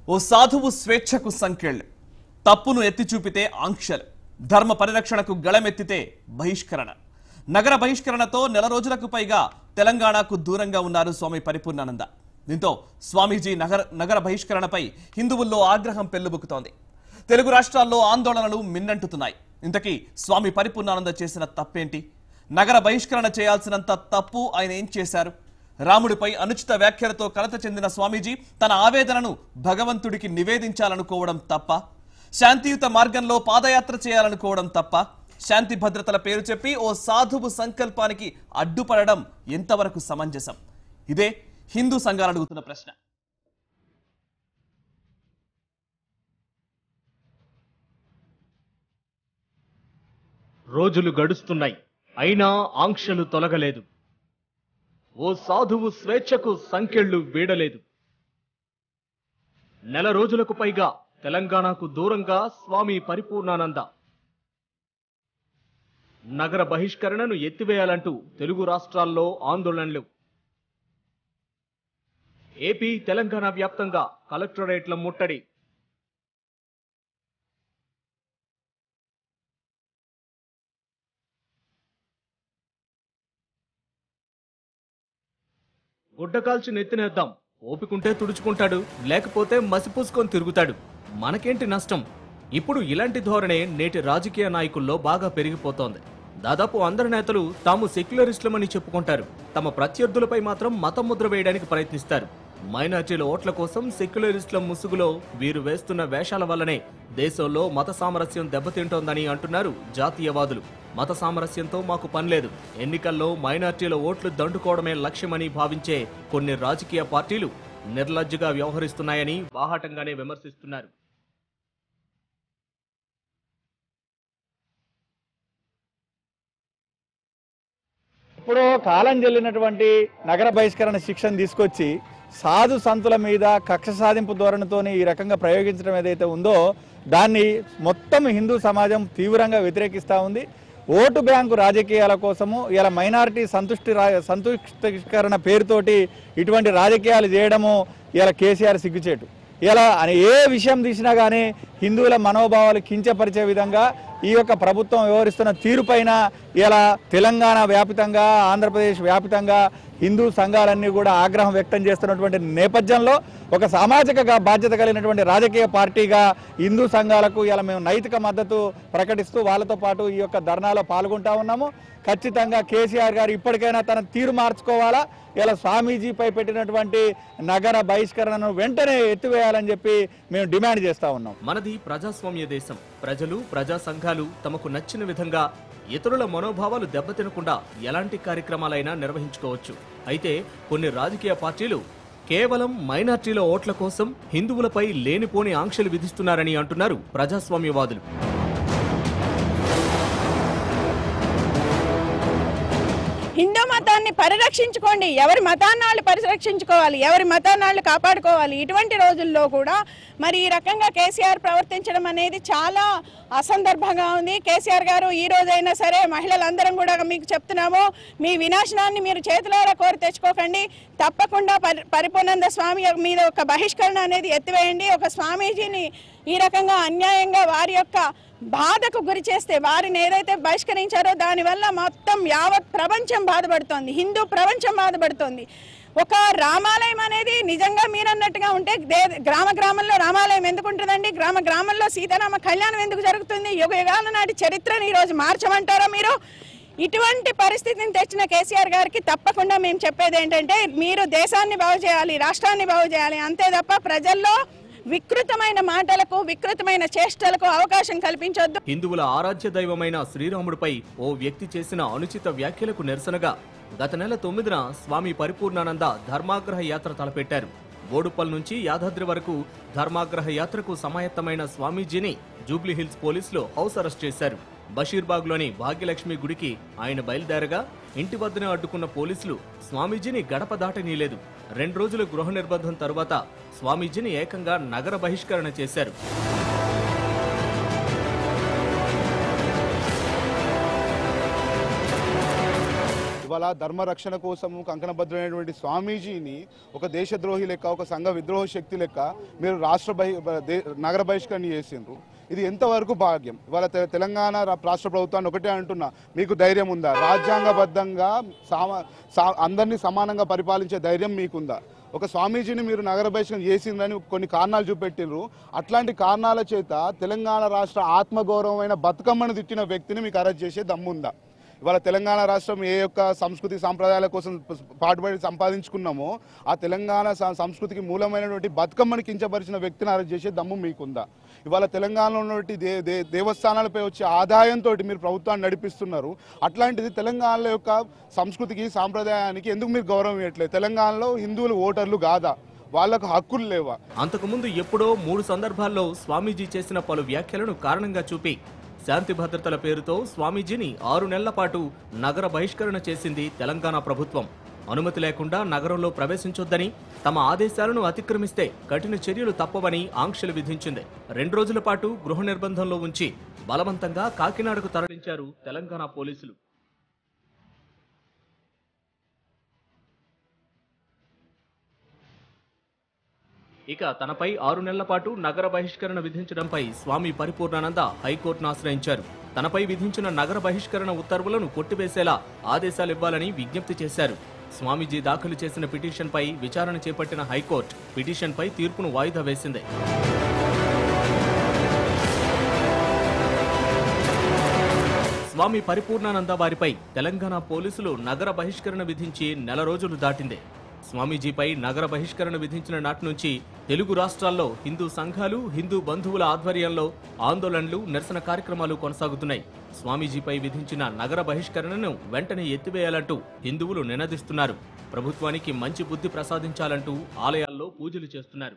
ఓ సాధువు స్వేచ్ఛకు సంకెళ్ళు తప్పును ఎత్తి చూపితే ఆంక్షలు ధర్మ పరిరక్షణకు గళమెత్తితే బహిష్కరణ నగర బహిష్కరణతో నెల రోజులకు పైగా తెలంగాణకు దూరంగా ఉన్నారు స్వామి పరిపూర్ణానంద దీంతో స్వామీజీ నగర నగర బహిష్కరణపై హిందువుల్లో ఆగ్రహం పెల్లుబుకుతోంది తెలుగు రాష్ట్రాల్లో ఆందోళనలు మిన్నంటుతున్నాయి ఇంతకీ స్వామి పరిపూర్ణానంద చేసిన తప్పేంటి నగర బహిష్కరణ చేయాల్సినంత తప్పు ఆయన ఏం చేశారు రాముడిపై అనుచిత వ్యాఖ్యలతో కలత చెందిన స్వామీజీ తన ఆవేదనను భగవంతుడికి నివేదించాలనుకోవడం తప్ప శాంతియుత మార్గంలో పాదయాత్ర చేయాలనుకోవడం తప్ప శాంతి భద్రతల పేరు చెప్పి ఓ సాధువు సంకల్పానికి అడ్డుపడడం ఎంతవరకు సమంజసం ఇదే హిందూ సంఘాలు అడుగుతున్న ప్రశ్న రోజులు గడుస్తున్నాయి అయినా ఆంక్షలు తొలగలేదు ఓ సాధువు స్వేచ్ఛకు సంకెళ్ళు వీడలేదు నెల రోజులకు పైగా తెలంగాణకు దూరంగా స్వామి పరిపూర్ణానంద నగర బహిష్కరణను ఎత్తివేయాలంటూ తెలుగు రాష్ట్రాల్లో ఆందోళనలు ఏపీ తెలంగాణ వ్యాప్తంగా కలెక్టరేట్ల ముట్టడి గుడ్డ కాల్చి నెత్తినేద్దాం ఓపికంటే తుడుచుకుంటాడు లేకపోతే మసిపూసుకొని తిరుగుతాడు మనకేంటి నష్టం ఇప్పుడు ఇలాంటి ధోరణే నేటి రాజకీయ నాయకుల్లో బాగా పెరిగిపోతోంది దాదాపు అందరు నేతలు తాము సెక్యులరిస్టులమని చెప్పుకుంటారు తమ ప్రత్యర్థులపై మాత్రం మతం ముద్ర వేయడానికి ప్రయత్నిస్తారు మైనార్టీల ఓట్ల కోసం సెక్యులరిస్టుల ముసుగులో వీరు వేస్తున్న వేషాల వల్లనే దేశంలో మత సామరస్యం దెబ్బతింటోందని అంటున్నారు జాతీయవాదులు మత సామరస్యంతో మాకు పనిలేదు ఎన్నికల్లో మైనార్టీల ఓట్లు దండుకోవడమే లక్ష్యమని భావించే కొన్ని రాజకీయ పార్టీలు నిర్లజ్జగా వ్యవహరిస్తున్నాయని బాహాటంగానే విమర్శిస్తున్నారు ఇప్పుడు కాలం చెల్లినటువంటి నగర బహిష్కరణ శిక్షను తీసుకొచ్చి సాధు సంతుల మీద కక్ష సాధింపు ధోరణితోని ఈ రకంగా ప్రయోగించడం ఏదైతే ఉందో దాన్ని మొత్తం హిందూ సమాజం తీవ్రంగా వ్యతిరేకిస్తూ ఉంది ఓటు బ్యాంకు రాజకీయాల కోసము ఇలా మైనారిటీ సంతుష్టి రా సంతుష్టీకరణ పేరుతోటి ఇటువంటి రాజకీయాలు చేయడము ఇలా కేసీఆర్ సిగ్గుచేటు ఇలా అని ఏ విషయం తీసినా కానీ హిందువుల మనోభావాలు కించపరిచే విధంగా ఈ యొక్క ప్రభుత్వం వ్యవహరిస్తున్న తీరుపైన ఇలా తెలంగాణ వ్యాపితంగా ఆంధ్రప్రదేశ్ వ్యాపితంగా హిందూ సంఘాలన్నీ కూడా ఆగ్రహం వ్యక్తం చేస్తున్నటువంటి నేపథ్యంలో ఒక సామాజిక గా- బాధ్యత కలిగినటువంటి రాజకీయ పార్టీగా హిందూ సంఘాలకు ఇలా మేము నైతిక మద్దతు ప్రకటిస్తూ వాళ్ళతో పాటు ఈ యొక్క ధర్నాలో పాల్గొంటా ఉన్నాము ఖచ్చితంగా కేసీఆర్ గారు ఇప్పటికైనా తన తీరు మార్చుకోవాలా ఇలా స్వామీజీపై పెట్టినటువంటి నగర బహిష్కరణను వెంటనే ఎత్తివేయాలని చెప్పి మేము డిమాండ్ చేస్తా ఉన్నాం మనది ప్రజాస్వామ్య దేశం ప్రజలు ప్రజా సంఘాలు తమకు నచ్చిన విధంగా ఇతరుల మనోభావాలు దెబ్బతినకుండా ఎలాంటి కార్యక్రమాలైనా నిర్వహించుకోవచ్చు అయితే కొన్ని రాజకీయ పార్టీలు కేవలం మైనార్టీల ఓట్ల కోసం హిందువులపై లేనిపోని ఆంక్షలు విధిస్తున్నారని అంటున్నారు ప్రజాస్వామ్యవాదులు హిందూ మతాన్ని పరిరక్షించుకోండి ఎవరి మతాన్ని వాళ్ళు పరిరక్షించుకోవాలి ఎవరి మతాన్ని వాళ్ళు కాపాడుకోవాలి ఇటువంటి రోజుల్లో కూడా మరి ఈ రకంగా కేసీఆర్ ప్రవర్తించడం అనేది చాలా అసందర్భంగా ఉంది కేసీఆర్ గారు ఈ రోజైనా సరే మహిళలందరం కూడా మీకు చెప్తున్నాము మీ వినాశనాన్ని మీరు చేతులారా కోరి తెచ్చుకోకండి తప్పకుండా పరి పరిపూర్ణంద స్వామి మీద ఒక బహిష్కరణ అనేది ఎత్తివేయండి ఒక స్వామీజీని ఈ రకంగా అన్యాయంగా వారి యొక్క బాధకు గురి చేస్తే వారిని ఏదైతే బహిష్కరించారో దానివల్ల మొత్తం యావత్ ప్రపంచం బాధపడుతోంది హిందూ ప్రపంచం బాధపడుతోంది ఒక రామాలయం అనేది నిజంగా మీరు అన్నట్టుగా ఉంటే దే- గ్రామ గ్రామంలో రామాలయం ఎందుకు ఉంటుందండి గ్రామ గ్రామంలో సీతారామ కళ్యాణం ఎందుకు జరుగుతుంది యుగ యుగాల నాటి చరిత్రని ఈరోజు మార్చమంటారా మీరు ఇటువంటి పరిస్థితిని తెచ్చిన కేసీఆర్ గారికి తప్పకుండా మేము చెప్పేది ఏంటంటే మీరు దేశాన్ని బాగు చేయాలి రాష్ట్రాన్ని బాగు చేయాలి అంతే తప్ప ప్రజల్లో వికృతమైన మాటలకు వికృతమైన చేష్టలకు అవకాశం కల్పించొద్దు హిందువుల ఆరాధ్య దైవమైన శ్రీరాముడిపై ఓ వ్యక్తి చేసిన అనుచిత వ్యాఖ్యలకు నిరసనగా గత నెల తొమ్మిదిన స్వామి పరిపూర్ణానంద ధర్మాగ్రహ యాత్ర తలపెట్టారు బోడుప్పల్ నుంచి యాదాద్రి వరకు ధర్మాగ్రహ యాత్రకు సమాయత్తమైన స్వామీజీని జూబ్లీహిల్స్ పోలీసులు హౌస్ అరెస్ట్ చేశారు బషీర్బాగ్లోని భాగ్యలక్ష్మి గుడికి ఆయన బయలుదేరగా ఇంటి వద్దనే అడ్డుకున్న పోలీసులు స్వామీజీని గడప దాటనీలేదు రెండు రోజుల గృహ నిర్బంధం తరువాత స్వామీజీని ఏకంగా నగర బహిష్కరణ చేశారు ఇవాళ ఇవాళ ధర్మ రక్షణ కోసము కంకణబద్ధమైనటువంటి స్వామీజీని ఒక దేశద్రోహి లెక్క ఒక సంఘ విద్రోహ శక్తి లెక్క మీరు రాష్ట్ర బహి దే- నగర బహిష్కరణ చేసిండ్రు ఇది ఎంతవరకు భాగ్యం ఇవాళ తె- తెలంగాణ రా- రాష్ట్ర ప్రభుత్వాన్ని ఒకటే అంటున్నా మీకు ధైర్యం ఉందా రాజ్యాంగబద్ధంగా సామ సా- అందరినీ సమానంగా పరిపాలించే ధైర్యం మీకుందా ఒక స్వామీజీని మీరు నగర బహిష్కరణ చేసిందని కొన్ని కారణాలు చూపెట్టిండ్రు అట్లాంటి కారణాల చేత తెలంగాణ రాష్ట్ర ఆత్మగౌరవమైన బతుకమ్మను తిట్టిన వ్యక్తిని మీకు అరెస్ట్ చేసే దమ్ముందా ఇవాళ తెలంగాణ రాష్ట్రం ఏ యొక్క సంస్కృతి సాంప్రదాయాల కోసం పాటుపడి సంపాదించుకున్నామో ఆ తెలంగాణ స- సంస్కృతికి మూలమైనటువంటి బతుకమ్మని కించపరిచిన వ్యక్తిని అరెస్ట్ చేసే దమ్ము మీకుందా ఇవాళ తెలంగాణలో ఉన్నటువంటి దే దే దేవస్థానాలపై వచ్చే ఆదాయంతో మీరు ప్రభుత్వాన్ని నడిపిస్తున్నారు అట్లాంటిది తెలంగాణలో యొక్క సంస్కృతికి సాంప్రదాయానికి ఎందుకు మీరు గౌరవం ఇవ్వట్లేదు తెలంగాణలో హిందువులు ఓటర్లు కాదా వాళ్ళకు హక్కులు లేవా అంతకుముందు ఎప్పుడో మూడు సందర్భాల్లో స్వామీజీ చేసిన పలు వ్యాఖ్యలను కారణంగా చూపి శాంతి భద్రతల పేరుతో స్వామీజీని ఆరు నెలల పాటు నగర బహిష్కరణ చేసింది తెలంగాణ ప్రభుత్వం అనుమతి లేకుండా నగరంలో ప్రవేశించొద్దని తమ ఆదేశాలను అతిక్రమిస్తే కఠిన చర్యలు తప్పవని ఆంక్షలు విధించింది రెండు రోజుల పాటు గృహ నిర్బంధంలో ఉంచి బలవంతంగా కాకినాడకు తరలించారు తెలంగాణ పోలీసులు ఇక తనపై ఆరు నెలల పాటు నగర బహిష్కరణ విధించడంపై స్వామి పరిపూర్ణానంద హైకోర్టును ఆశ్రయించారు తనపై విధించిన నగర బహిష్కరణ ఉత్తర్వులను కొట్టివేసేలా ఆదేశాలివ్వాలని విజ్ఞప్తి చేశారు స్వామీజీ దాఖలు చేసిన పిటిషన్పై విచారణ చేపట్టిన హైకోర్టు పిటిషన్పై తీర్పును వాయిదా వేసింది స్వామి పరిపూర్ణానంద వారిపై తెలంగాణ పోలీసులు నగర బహిష్కరణ విధించి నెల రోజులు దాటింది స్వామీజీపై నగర బహిష్కరణ విధించిన నాటి నుంచి తెలుగు రాష్ట్రాల్లో హిందూ సంఘాలు హిందూ బంధువుల ఆధ్వర్యంలో ఆందోళనలు నిరసన కార్యక్రమాలు కొనసాగుతున్నాయి స్వామీజీపై విధించిన నగర బహిష్కరణను వెంటనే ఎత్తివేయాలంటూ హిందువులు నినదిస్తున్నారు ప్రభుత్వానికి మంచి బుద్ధి ప్రసాదించాలంటూ ఆలయాల్లో పూజలు చేస్తున్నారు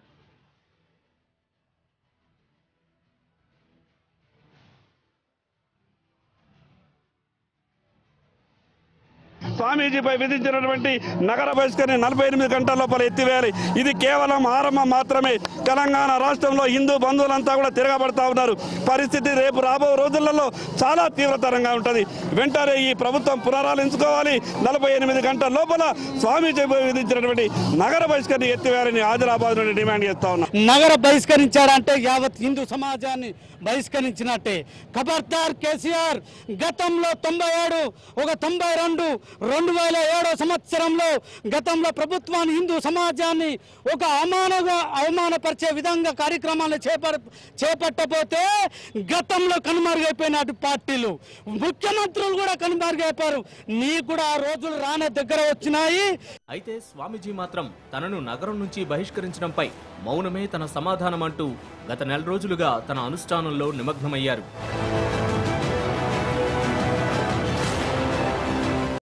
స్వామీజీపై విధించినటువంటి నగర బహిష్కరణ నలభై ఎనిమిది గంటల లోపల ఎత్తివేయాలి ఇది కేవలం ఆరంభం మాత్రమే తెలంగాణ రాష్ట్రంలో హిందూ బంధువులంతా కూడా తిరగబడతా ఉన్నారు పరిస్థితి రేపు రాబో రోజులలో చాలా తీవ్రతరంగా ఉంటుంది వెంటనే ఈ ప్రభుత్వం పునరాలించుకోవాలి నలభై ఎనిమిది గంటల లోపల స్వామీజీపై విధించినటువంటి నగర బహిష్కరణ ఎత్తివేయాలని ఆదిలాబాద్ నుండి డిమాండ్ చేస్తా ఉన్నాం నగర బహిష్కరించాడంటే యావత్ హిందూ సమాజాన్ని బహిష్కరించినట్టే ఖబర్దార్ కేసీఆర్ గతంలో తొంభై ఏడు ఒక తొంభై రెండు రెండు వేల ఏడో సంవత్సరంలో గతంలో ప్రభుత్వాన్ని హిందూ సమాజాన్ని ఒక అవమానంగా అవమానపరిచే విధంగా కార్యక్రమాలు చేప చేపట్టబోతే గతంలో కనుమరుగైపోయిన అటు పార్టీలు ముఖ్యమంత్రులు కూడా కనుమరుగైపోయారు నీకు కూడా ఆ రోజులు రానే దగ్గర వచ్చినాయి అయితే స్వామీజీ మాత్రం తనను నగరం నుంచి బహిష్కరించడంపై మౌనమే తన సమాధానం అంటూ గత నెల రోజులుగా తన అనుష్ఠానంలో నిమగ్నమయ్యారు